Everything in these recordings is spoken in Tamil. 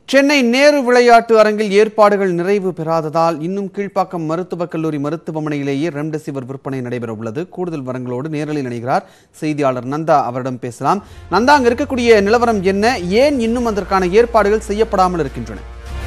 சென்னை நேரு விளையாட்டு அரங்கில் ஏற்பாடுகள் நிறைவு பெறாததால் இன்னும் கீழ்ப்பாக்கம் மருத்துவக் கல்லூரி மருத்துவமனையிலேயே ரெம்டெசிவிர் விற்பனை நடைபெற உள்ளது கூடுதல் விவரங்களோடு நேரலில் இணைகிறார் செய்தியாளர் நந்தா அவரிடம் பேசலாம் நந்தா அங்க இருக்கக்கூடிய நிலவரம் என்ன ஏன் இன்னும் அதற்கான ஏற்பாடுகள் செய்யப்படாமல் இருக்கின்றன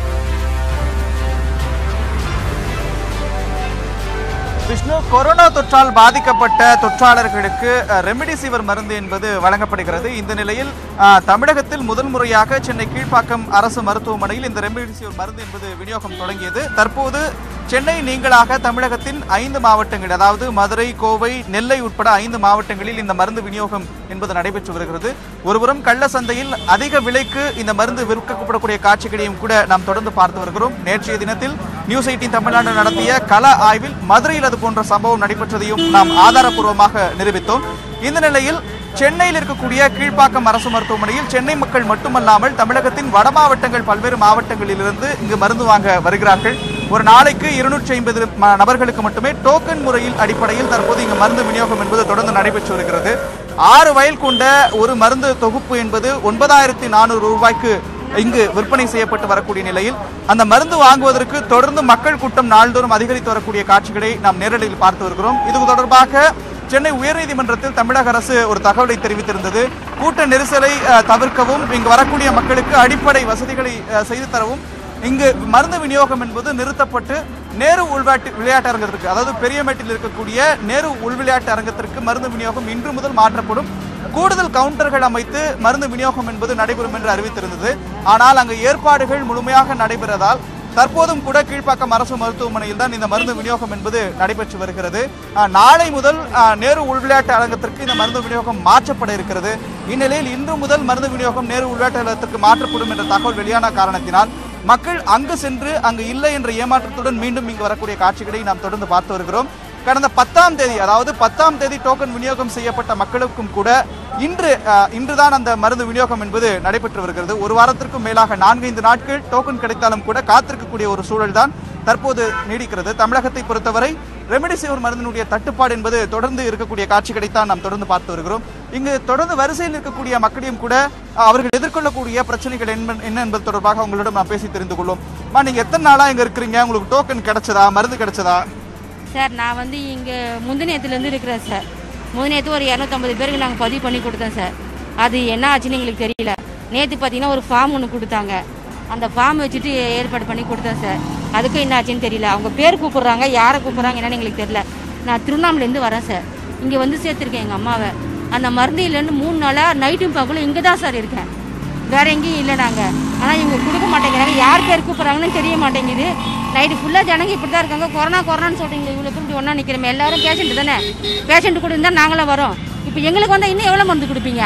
விஷ்ணு கொரோனா தொற்றால் பாதிக்கப்பட்ட தொற்றாளர்களுக்கு அஹ், ரெம்டெசிவிர் மருந்து என்பது வழங்கப்படுகிறது இந்த நிலையில் அஹ், தமிழகத்தில் முதல் முறையாக சென்னை கீழ்ப்பாக்கம் அரசு மருத்துவமனையில் இந்த ரெம்டெசிவிர் மருந்து என்பது விநியோகம் தொடங்கியது தற்போது சென்னை நீங்களாக தமிழகத்தின் ஐந்து மாவட்டங்கள் அதாவது மதுரை கோவை நெல்லை உட்பட ஐந்து மாவட்டங்களில் இந்த மருந்து விநியோகம் என்பது நடைபெற்று வருகிறது ஒருபுறம் கள்ள சந்தையில் அதிக விலைக்கு இந்த மருந்து விற்கப்படக்கூடிய காட்சிகளையும் கூட நாம் தொடர்ந்து பார்த்து வருகிறோம் நேற்றைய தினத்தில் நியூஸ் எயிட்டின் தமிழ்நாடு நடத்திய கள ஆய்வில் மதுரையில் அது போன்ற சம்பவம் நடைபெற்றதையும் நாம் ஆதாரப்பூர்வமாக நிரூபித்தோம் இந்த நிலையில் சென்னையில் இருக்கக்கூடிய கீழ்ப்பாக்கம் அரசு மருத்துவமனையில் சென்னை மக்கள் மட்டுமல்லாமல் தமிழகத்தின் வட மாவட்டங்கள் பல்வேறு மாவட்டங்களிலிருந்து இங்கு மருந்து வாங்க வருகிறார்கள் ஒரு நாளைக்கு இருநூற்றி ஐம்பது நபர்களுக்கு மட்டுமே டோக்கன் முறையில் அடிப்படையில் தற்போது இங்கு மருந்து விநியோகம் என்பது தொடர்ந்து நடைபெற்று வருகிறது ஆறு வயல் கொண்ட ஒரு மருந்து தொகுப்பு என்பது ஒன்பதாயிரத்தி நானூறு ரூபாய்க்கு இங்கு விற்பனை செய்யப்பட்டு வரக்கூடிய நிலையில் அந்த மருந்து வாங்குவதற்கு தொடர்ந்து மக்கள் கூட்டம் நாள்தோறும் அதிகரித்து வரக்கூடிய காட்சிகளை நாம் நேரடியில் பார்த்து வருகிறோம் இது தொடர்பாக சென்னை உயர்நீதிமன்றத்தில் தமிழக அரசு ஒரு தகவலை தெரிவித்திருந்தது கூட்ட நெரிசலை அஹ், தவிர்க்கவும் இங்கு வரக்கூடிய மக்களுக்கு அடிப்படை வசதிகளை அஹ், செய்து தரவும் இங்கு மருந்து விநியோகம் என்பது நிறுத்தப்பட்டு நேரு உள்வாட்டு விளையாட்டு அரங்கத்திற்கு அதாவது பெரியமேட்டில் இருக்கக்கூடிய நேரு உள் விளையாட்டு அரங்கத்திற்கு மருந்து விநியோகம் இன்று முதல் மாற்றப்படும் கூடுதல் கவுண்டர்கள் அமைத்து மருந்து விநியோகம் என்பது நடைபெறும் என்று அறிவித்திருந்தது ஆனால் அங்கு ஏற்பாடுகள் முழுமையாக நடைபெறதால் தற்போதும் கூட கீழ்ப்பாக்கம் அரசு மருத்துவமனையில் தான் இந்த மருந்து விநியோகம் என்பது நடைபெற்று வருகிறது அஹ், நாளை முதல் அஹ், நேரு உள்விளையாட்டு அரங்கத்திற்கு இந்த மருந்து விநியோகம் மாற்றப்பட இருக்கிறது இந்நிலையில் இன்று முதல் மருந்து விநியோகம் நேரு உள்விளையாட்டு அரங்கத்திற்கு மாற்றப்படும் என்ற தகவல் வெளியான காரணத்தினால் மக்கள் அங்கு சென்று அங்கு இல்லை என்ற ஏமாற்றத்துடன் மீண்டும் இங்கு வரக்கூடிய காட்சிகளை நாம் தொடர்ந்து பார்த்து வருகிறோம் கடந்த பத்தாம் தேதி அதாவது பத்தாம் தேதி டோக்கன் விநியோகம் செய்யப்பட்ட மக்களுக்கும் கூட இன்று அஹ், இன்றுதான் அந்த மருந்து விநியோகம் என்பது நடைபெற்று வருகிறது ஒரு வாரத்திற்கும் மேலாக நான்கைந்து நாட்கள் டோக்கன் கிடைத்தாலும் கூட காத்திருக்கக்கூடிய ஒரு சூழல் தான் தற்போது நீடிக்கிறது தமிழகத்தை பொறுத்தவரை ரெம்டெசிவிர் மருந்தினுடைய தட்டுப்பாடு என்பது தொடர்ந்து இருக்கக்கூடிய காட்சிகளைத்தான் நாம் தொடர்ந்து பார்த்து வருகிறோம் இங்கு தொடர்ந்து வரிசையில் இருக்கக்கூடிய மக்களையும் கூட அஹ், அவர்கள் எதிர்கொள்ளக்கூடிய பிரச்சனைகள் என்ன என்ன என்பது தொடர்பாக உங்களிடம் நான் பேசி தெரிந்து கொள்வோம் அம்மா, நீங்க எத்தனை நாளா இங்க இருக்கிறீங்க உங்களுக்கு டோக்கன் கிடைச்சதா மருந்து கிடைச்சதா சார் நான் வந்து இங்கே முந்தினேத்துலேருந்து இருக்கிறேன் சார் முந்தினேத்து ஒரு இரநூத்தம்பது பேருக்கு நாங்கள் பதிவு பண்ணி கொடுத்தோம் சார் அது என்ன ஆச்சுன்னு எங்களுக்கு தெரியல நேற்று பார்த்தீங்கன்னா ஒரு ஃபார்ம் ஒன்று கொடுத்தாங்க அந்த ஃபார்ம் வச்சுட்டு ஏற்பாடு பண்ணி கொடுத்தேன் சார் அதுக்கும் என்ன ஆச்சுன்னு தெரியல அவங்க பேர் கூப்பிட்றாங்க யாரை கூப்பிட்றாங்க என்னன்னு எங்களுக்கு தெரியல நான் திருவண்ணாமலேருந்து வரேன் சார் இங்கே வந்து சேர்த்துருக்கேன் எங்கள் அம்மாவை அந்த மருந்து இல்லைன்னு மூணு நாளாக நைட்டும் பகலும் இங்கே தான் சார் இருக்கேன் வேற எங்கேயும் இல்லை நாங்கள் ஆனால் இவங்க கொடுக்க மாட்டேங்கிறாங்க யார் பேர் கூப்பிட்றாங்கன்னு தெரிய மாட்டேங்குது நைட்டு ஃபுல்லாக ஜனங்க இப்படி தான் இருக்காங்க கொரோனா கொரோனான்னு சொல்கிறீங்க இவ்வளோ பேர் இப்படி ஒன்றா நிற்கிறோம் எல்லாரும் பேஷண்ட் தானே பேஷண்ட் கூட இருந்தால் நாங்களும் வரோம் இப்போ எங்களுக்கு வந்தால் இன்னும் எவ்வளோ மருந்து கொடுப்பீங்க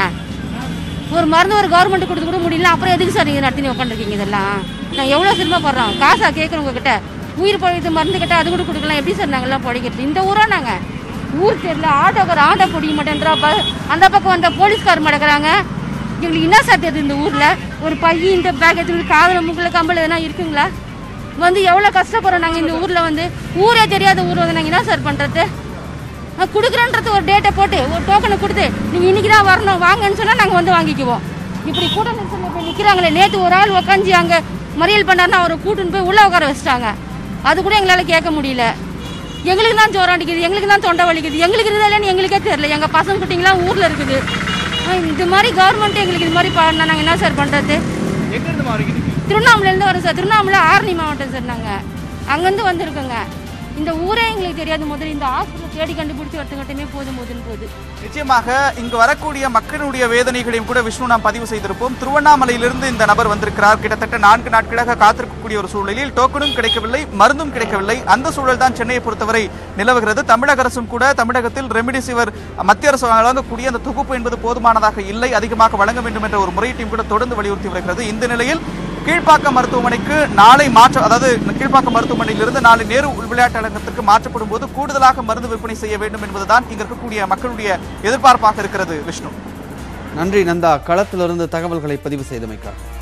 ஒரு மருந்து ஒரு கவர்மெண்ட் கொடுத்து கூட முடியல அப்புறம் எதுக்கு சார் நீங்கள் நடத்தி உட்காந்துருக்கீங்க இதெல்லாம் நான் எவ்வளோ சிரமப்படுறோம் காசா கேட்குறோம் உங்ககிட்ட உயிர் பழையது மருந்து கிட்ட அது கூட கொடுக்கலாம் எப்படி சார் நாங்கள்லாம் படிக்கிறது இந்த ஊரா நாங்கள் ஊர் தெரியல ஆட்டோக்கார ஆட்டோ பிடிக்க மாட்டேன்றா ப- அந்த பக்கம் வந்த போலீஸ்கார் மடக்கிறாங்க எங்களுக்கு என்ன சார் தெரியுது இந்த ஊரில் ஒரு பைய இந்த பேக் எடுத்துக்கிட்டு காதில் மூக்கில் கம்பல் எதனா இருக்குங்களா வந்து எவ்வளோ கஷ்டப்படுறோம் நாங்கள் இந்த ஊரில் வந்து ஊரே தெரியாத ஊர் வந்து நாங்கள் என்ன சார் பண்ணுறது கொடுக்குறேன்றது ஒரு டேட்டை போட்டு ஒரு டோக்கனை கொடுத்து நீங்கள் இன்னைக்கு தான் வரணும் வாங்கன்னு சொன்னால் நாங்கள் வந்து வாங்கிக்குவோம் இப்படி கூட்ட நெரிசலில் போய் நிற்கிறாங்களே நேற்று ஒரு ஆள் உட்காந்து அங்கே மறியல் பண்ணாருன்னா அவரை கூட்டின்னு போய் உள்ளே உட்கார வச்சுட்டாங்க அது கூட எங்களால் கேட்க முடியல எங்களுக்கு தான் ஜோரம் அடிக்குது எங்களுக்கு தான் தொண்டை வலிக்குது எங்களுக்கு இருக்குதா இல்லைன்னு எங்களுக்கே தெரியல எங்கள் பசங்க குட்டிங்களாம் ஊரில் இருக்குது ஆ, இந்த மாதிரி கவர்மெண்ட் எங்களுக்கு இது மாதிரி பண்ணா நாங்கள் என்ன சார் பண்ணுறது எங்க இருந்து வரீங்க திருவண்ணாமலையிலேருந்து வரோம் சார் திருவண்ணாமலை ஆரணி மாவட்டம் சார் நாங்கள் அங்கேருந்து வந்திருக்கோங்க இந்த ஊரே எங்களுக்கு தெரியாது முதல்ல இந்த ஹாஸ்பிட்டல் தேடி கண்டுபிடிச்சி ஒருத்தங்கட்டமே போதும் போதுன்னு போகுது நிச்சயமாக இங்கு வரக்கூடிய மக்களுடைய வேதனைகளையும் கூட விஷ்ணு நாம் பதிவு செய்திருப்போம் திருவண்ணாமலையிலிருந்து இந்த நபர் வந்திருக்கிறார் கிட்டத்தட்ட நான்கு நாட்களாக காத்திருக்கக்கூடிய ஒரு சூழலில் டோக்கனும் கிடைக்கவில்லை மருந்தும் கிடைக்கவில்லை அந்த சூழல் தான் சென்னையை பொறுத்தவரை நிலவுகிறது தமிழக அரசும் கூட தமிழகத்தில் ரெம்டெசிவிர் மத்திய அரசு வழங்கக்கூடிய அந்த தொகுப்பு என்பது போதுமானதாக இல்லை அதிகமாக வழங்க வேண்டும் என்ற ஒரு முறையீட்டையும் கூட தொடர்ந்து வலியுறுத்தி வருகிறது இந்த நிலையில் கீழ்ப்பாக்கம் மருத்துவமனைக்கு நாளை மாற்ற அதாவது கீழ்ப்பாக்கம் மருத்துவமனையிலிருந்து நாளை நேரு உள் விளையாட்டு அரங்கத்திற்கு மாற்றப்படும் போது கூடுதலாக மருந்து விற்பனை செய்ய வேண்டும் என்பதுதான் இங்க இருக்கக்கூடிய மக்களுடைய எதிர்பார்ப்பாக இருக்கிறது விஷ்ணு நன்றி நந்தா களத்திலிருந்து தகவல்களை பதிவு செய்தமைக்காக